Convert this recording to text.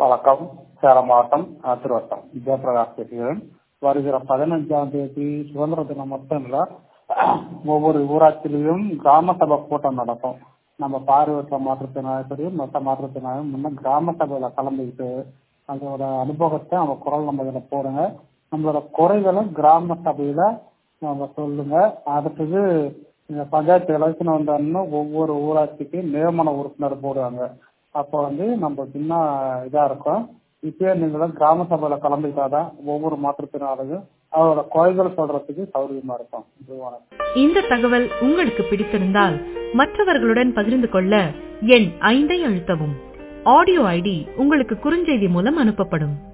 வணக்கம் சேலம் மாவட்டம் திருவட்டம் ஜெயபிரகாஷ் பேசுகிறேன் வருகிற பதினஞ்சாம் தேதி சுதந்திர தினம் மட்டும் இல்லை ஒவ்வொரு ஊராட்சியிலையும் கிராம சபை கூட்டம் நடக்கும் நம்ம பார்வையற்ற மாற்றுத்திறனாலும் சரி மற்ற மாற்றுத்திறனாலும் முன்ன கிராம சபையில கலந்துக்கிட்டு அதோட அனுபவத்தை அவங்க குரல் நம்ம இதில் போடுங்க நம்மளோட குறைகளை கிராம சபையில நம்ம சொல்லுங்க அடுத்தது இந்த பஞ்சாயத்து எலெக்ஷன் வந்தோன்னா ஒவ்வொரு ஊராட்சிக்கு நியமன உறுப்பினர் போடுவாங்க அப்போ வந்து நம்ம இன்னும் இதா இருக்கும் இப்பயே நீங்களும் கிராம சபையில கலந்துக்கிட்டாதான் ஒவ்வொரு மாற்றுத்திறனாளியும் அவரோட குறைகள் சொல்றதுக்கு சௌகரியமா இருக்கும் இது வணக்கம் இந்த தகவல் உங்களுக்கு பிடித்திருந்தால் மற்றவர்களுடன் பகிர்ந்து கொள்ள எண் ஐந்தை அழுத்தவும் ஆடியோ ஐடி உங்களுக்கு குறுஞ்செய்தி மூலம் அனுப்பப்படும்